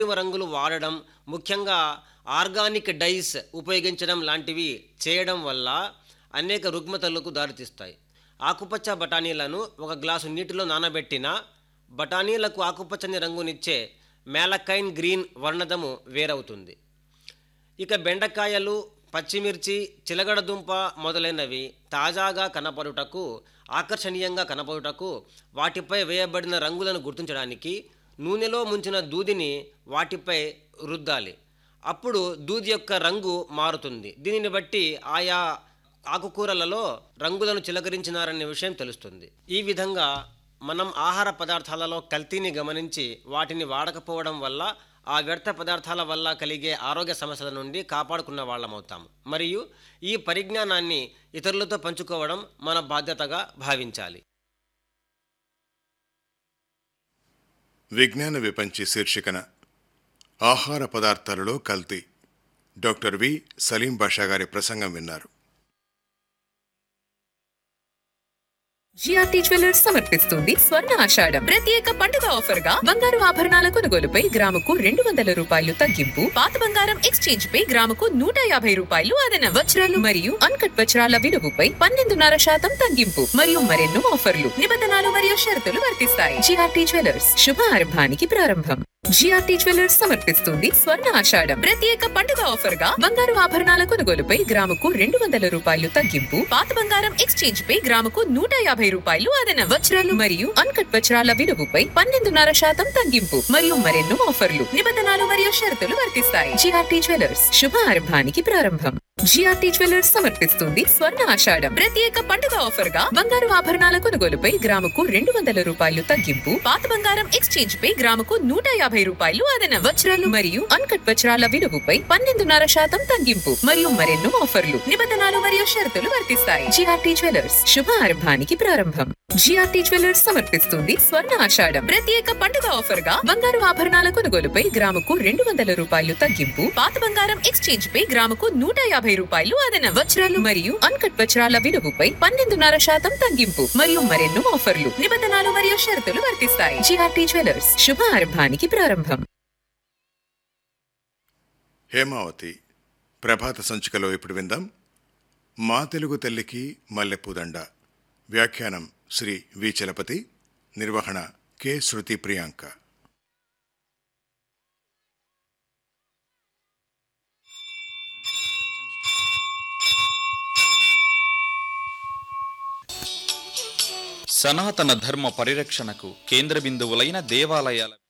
కృత్రిమ రంగులు వాడడం ముఖ్యంగా ఆర్గానిక్ డైస్ ఉపయోగించడం లాంటివి చేయడం వల్ల అనేక రుగ్మతలకు దారితీస్తాయి ఆకుపచ్చ బఠానీలను ఒక గ్లాసు నీటిలో నానబెట్టిన బఠానీలకు ఆకుపచ్చని రంగునిచ్చే మేలకైన్ గ్రీన్ వర్ణదము వేరవుతుంది ఇక బెండకాయలు పచ్చిమిర్చి చిలగడదుంప మొదలైనవి తాజాగా కనపడుటకు ఆకర్షణీయంగా కనపడుటకు వాటిపై వేయబడిన రంగులను గుర్తించడానికి నూనెలో ముంచిన దూదిని వాటిపై రుద్దాలి అప్పుడు దూది యొక్క రంగు మారుతుంది దీనిని బట్టి ఆయా ఆకుకూరలలో రంగులను చిలకరించినారనే విషయం తెలుస్తుంది ఈ విధంగా మనం ఆహార పదార్థాలలో కల్తీని గమనించి వాటిని వాడకపోవడం వల్ల ఆ వ్యర్థ పదార్థాల వల్ల కలిగే ఆరోగ్య సమస్యల నుండి కాపాడుకున్న వాళ్ళమవుతాము మరియు ఈ పరిజ్ఞానాన్ని ఇతరులతో పంచుకోవడం మన బాధ్యతగా భావించాలి విజ్ఞాన విపంచి శీర్షికన ఆహార పదార్థాలలో కల్తీ డాక్టర్ వి సలీం బాషా గారి ప్రసంగం విన్నారు జిఆర్టీ జ్యువెలర్స్ సమర్పిస్తుంది స్వర్ణ ఆషాఢం ప్రత్యేక పండుగ ఆఫర్ గా బంగారు ఆభరణాల కొనుగోలుపై గ్రాముకు రెండు వందల రూపాయలు తగ్గింపు పాత బంగారం ఎక్స్చేంజ్ పై గ్రాముకు నూట యాభై రూపాయలు అదనం వజ్రాలు మరియు అన్కట్ వజ్రాల విలువపై పన్నెండున్నర శాతం తగ్గింపు మరియు మరెన్నో ఆఫర్లు నిబంధనలు మరియు షరతులు వర్తిస్తాయి జిఆర్టీ జ్యువెలర్స్ శుభ ఆరంభానికి ప్రారంభం జిఆర్టీ జ్యువెలర్స్ సమర్పిస్తుంది స్వర్ణ ఆషాఢం ప్రత్యేక పండుగ ఆఫర్ గా బంగారు ఆభరణాల కొనుగోలుపై గ్రాముకు రెండు వందల రూపాయలు తగ్గింపు పాత బంగారం ఎక్స్చేంజ్ పై గ్రాముకు నూట యాభై రూపాయలు అదనం వజ్రాలు మరియు అన్కట్ వజ్రాల విలువపై పన్నెండున్నర శాతం తగ్గింపు మరియు మరెన్నో ఆఫర్లు నిబంధనలు మరియు షరతులు వర్తిస్తాయి జిఆర్టీ జ్యువెలర్స్ శుభ ఆరంభానికి ప్రారంభం జిఆర్టీ జ్యువెలర్స్ సమర్పిస్తుంది స్వర్ణ ఆషాఢం ప్రత్యేక పండుగ ఆఫర్ గా బంగారు ఆభరణాల కొనుగోలుపై గ్రాముకు రెండు వందల రూపాయలు తగ్గింపు పాత బంగారం ఎక్స్చేంజ్ పై గ్రాముకు నూట యాభై రూపాయలు అదనం వజ్రాలు మరియు అన్కట్ వజ్రాల విలువపై పన్నెండున్నర శాతం తగ్గింపు మరియు మరెన్నో ఆఫర్లు నిబంధనలు మరియు షరతులు వర్తిస్తాయి జిఆర్టీ జ్యువెలర్స్ శుభ ఆరంభానికి ప్రారంభం జిఆర్టీ జ్యువెలర్స్ సమర్పిస్తుంది స్వర్ణ ఆషాఢం ప్రత్యేక పండుగ ఆఫర్ గా బంగారు ఆభరణాల కొనుగోలుపై గ్రాముకు రెండు వందల రూపాయలు తగ్గింపు పాత బంగారం ఎక్స్చేంజ్ పై గ్రాముకు నూట యాభై రూపాయలు అదనం వజ్రాలు మరియు అన్కట్ వజ్రాల విలువపై పన్నెండున్నర శాతం తగ్గింపు మరియు మరెన్నో ఆఫర్లు నిబంధనలు మరియు షరతులు వర్తిస్తాయి జిఆర్టీ జ్యువెలర్స్ శుభ ఆరంభానికి ప్రారంభం హేమావతి ప్రభాత సంచికలో ఇప్పుడు విందాం మా తెలుగు తల్లికి మల్లెపూదండ వ్యాఖ్యానం శ్రీ వి చలపతి నిర్వహణ కె శృతి ప్రియాంక సనాతన ధర్మ పరిరక్షణకు కేంద్ర బిందువులైన దేవాలయాల